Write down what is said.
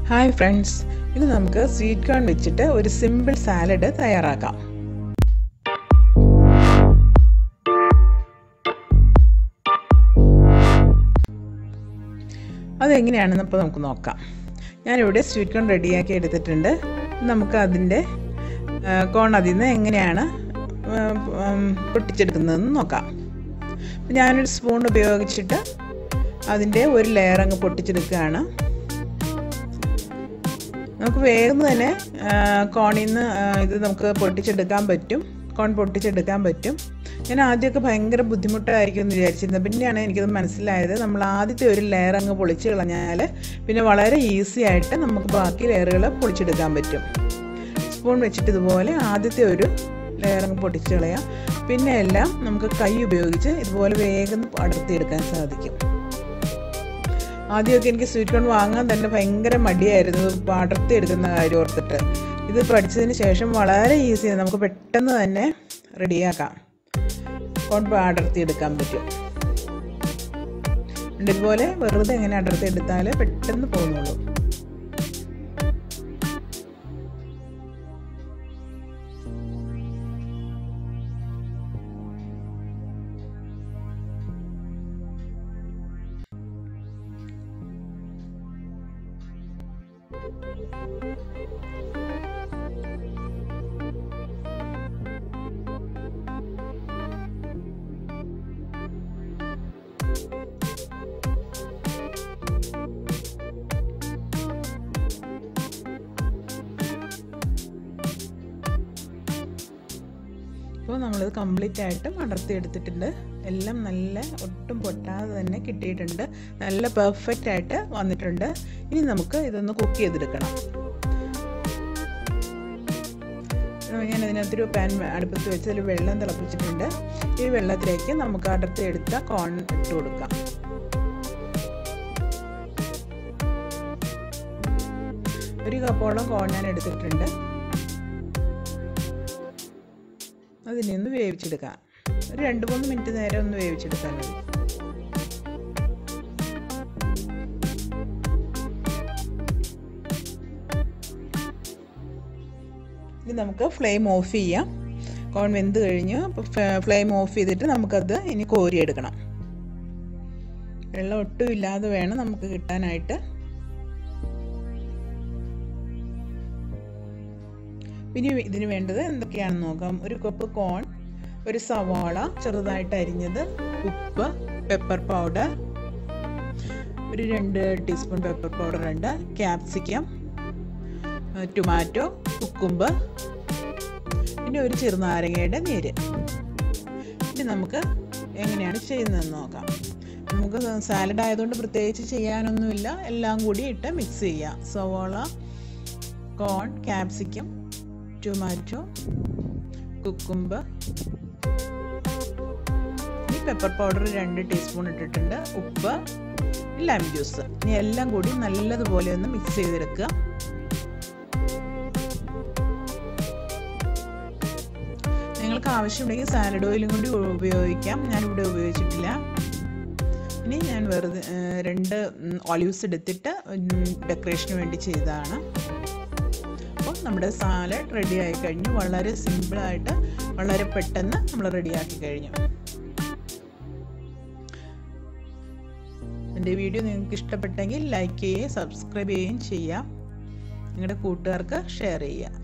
hi friends ഇന്ന് നമുക്ക് sweet corn വെച്ചിട്ട് ഒരു സിമ്പിൾ സാലഡ് തയ്യാറാക്കാം അതെങ്ങനെയാണെന്ന് ഇപ്പോൾ നമുക്ക് നോക്കാം ഞാനിവിടെ സ്വീറ്റ് കോൺ റെഡിയാക്കി എടുത്തിട്ടുണ്ട് നമുക്ക് അതിൻ്റെ കോൺ അതിൽ നിന്ന് എങ്ങനെയാണ് പൊട്ടിച്ചെടുക്കുന്നതെന്ന് നോക്കാം ഞാനൊരു സ്പൂൺ ഉപയോഗിച്ചിട്ട് അതിൻ്റെ ഒരു ലെയർ അങ്ങ് പൊട്ടിച്ചെടുക്കുകയാണ് നമുക്ക് വേഗം തന്നെ കോണിൽ നിന്ന് ഇത് നമുക്ക് പൊട്ടിച്ചെടുക്കാൻ പറ്റും കോൺ പൊട്ടിച്ചെടുക്കാൻ പറ്റും ഞാൻ ആദ്യമൊക്കെ ഭയങ്കര ബുദ്ധിമുട്ടായിരിക്കും എന്ന് വിചാരിച്ചിരുന്നത് പിന്നെയാണ് എനിക്കത് മനസ്സിലായത് നമ്മൾ ആദ്യത്തെ ഒരു ലെയർ അങ്ങ് പൊളിച്ച് കളഞ്ഞാൽ പിന്നെ വളരെ ഈസി ആയിട്ട് നമുക്ക് ബാക്കി ലെയറുകൾ പൊളിച്ചെടുക്കാൻ പറ്റും സ്പൂൺ വെച്ചിട്ട് ഇതുപോലെ ആദ്യത്തെ ഒരു ലെയർ അങ്ങ് പൊട്ടിച്ച് കളയാം പിന്നെ എല്ലാം നമുക്ക് കൈ ഉപയോഗിച്ച് ഇതുപോലെ വേഗം അടർത്തിയെടുക്കാൻ സാധിക്കും ആദ്യമൊക്കെ എനിക്ക് സ്വീറ്റ് കോൺ വാങ്ങാൻ തന്നെ ഭയങ്കര മടിയായിരുന്നു അടർത്തി എടുക്കുന്ന കാര്യം ഓർത്തിട്ട് ഇത് പഠിച്ചതിന് ശേഷം വളരെ ഈസിയാണ് നമുക്ക് പെട്ടെന്ന് തന്നെ റെഡിയാക്കാം കോൺ അടർത്തി എടുക്കാൻ പറ്റും ഇതുപോലെ വെറുതെ എങ്ങനെ അടർത്തി എടുത്താൽ പെട്ടെന്ന് പോകുന്നുള്ളൂ ഇപ്പോൾ നമ്മളിത് കംപ്ലീറ്റ് ആയിട്ട് അടർത്തി എടുത്തിട്ടുണ്ട് എല്ലാം നല്ല ഒട്ടും പൊട്ടാതെ തന്നെ കിട്ടിയിട്ടുണ്ട് നല്ല പെർഫെക്റ്റ് ആയിട്ട് വന്നിട്ടുണ്ട് ഇനി നമുക്ക് ഇതൊന്ന് കുക്ക് ചെയ്തെടുക്കണം ഞാൻ ഇതിനകത്തൊരു പാൻ അടുപ്പത്ത് വെച്ച് അതിൽ വെള്ളം തിളപ്പിച്ചിട്ടുണ്ട് ഈ വെള്ളത്തിലേക്ക് നമുക്ക് അടർത്തി എടുത്ത കോൺ ഇട്ട് കൊടുക്കാം ഒരു കപ്പോളം കോൺ ഞാൻ എടുത്തിട്ടുണ്ട് അതിനെ ഒന്ന് വേവിച്ചെടുക്കാം ഒരു രണ്ട് മൂന്ന് മിനിറ്റ് നേരം ഒന്ന് വേവിച്ചെടുത്താൽ മതി ഇനി നമുക്ക് ഫ്ലെയിം ഓഫ് ചെയ്യാം കോൺ വെന്ത് കഴിഞ്ഞ് ഫ്ലെയിം ഓഫ് ചെയ്തിട്ട് നമുക്കത് ഇനി കോരിയെടുക്കണം വെള്ളം ഒട്ടും ഇല്ലാതെ വേണം നമുക്ക് കിട്ടാനായിട്ട് ഇനി ഇതിന് വേണ്ടത് എന്തൊക്കെയാണെന്ന് നോക്കാം ഒരു കപ്പ് കോൺ ഒരു സവാള ചെറുതായിട്ട് അരിഞ്ഞത് ഉപ്പ് പെപ്പർ പൗഡർ ഒരു രണ്ട് ടീസ്പൂൺ പെപ്പർ പൗഡർ ഉണ്ട് ക്യാപ്സിക്കം ടൊമാറ്റോ കുക്കുമ്പ് പിന്നെ ഒരു ചെറുനാരങ്ങയുടെ നീര് ഇനി നമുക്ക് എങ്ങനെയാണ് ചെയ്യുന്നതെന്ന് നോക്കാം നമുക്ക് സാലഡ് ആയതുകൊണ്ട് പ്രത്യേകിച്ച് ചെയ്യാനൊന്നുമില്ല എല്ലാം കൂടി ഇട്ട് മിക്സ് ചെയ്യാം സവാള കോൺ ക്യാപ്സിക്കം ടൊമാറ്റോ കുക്കുമ്പ് ഈ പെപ്പർ പൗഡർ രണ്ട് ടീസ്പൂൺ ഇട്ടിട്ടുണ്ട് ഉപ്പ് ലൈം ജ്യൂസ് ഇനി എല്ലാം കൂടി നല്ലതുപോലെ ഒന്ന് മിക്സ് ചെയ്തെടുക്കുക നിങ്ങൾക്ക് ആവശ്യമുണ്ടെങ്കിൽ സാലഡ് ഓയിലും കൂടി ഉപയോഗിക്കാം ഞാനിവിടെ ഉപയോഗിച്ചിട്ടില്ല ഇനി ഞാൻ വെറുതെ രണ്ട് ഒലിവ്സ് എടുത്തിട്ട് ഡെക്കറേഷന് വേണ്ടി ചെയ്തതാണ് അപ്പോൾ നമ്മുടെ സാലഡ് റെഡി ആയി കഴിഞ്ഞു വളരെ സിമ്പിളായിട്ട് വളരെ പെട്ടെന്ന് നമ്മൾ റെഡിയാക്കി കഴിഞ്ഞു എൻ്റെ വീഡിയോ നിങ്ങൾക്ക് ഇഷ്ടപ്പെട്ടെങ്കിൽ ലൈക്ക് ചെയ്യുകയും സബ്സ്ക്രൈബ് ചെയ്യുകയും ചെയ്യാം നിങ്ങളുടെ കൂട്ടുകാർക്ക് ഷെയർ ചെയ്യുക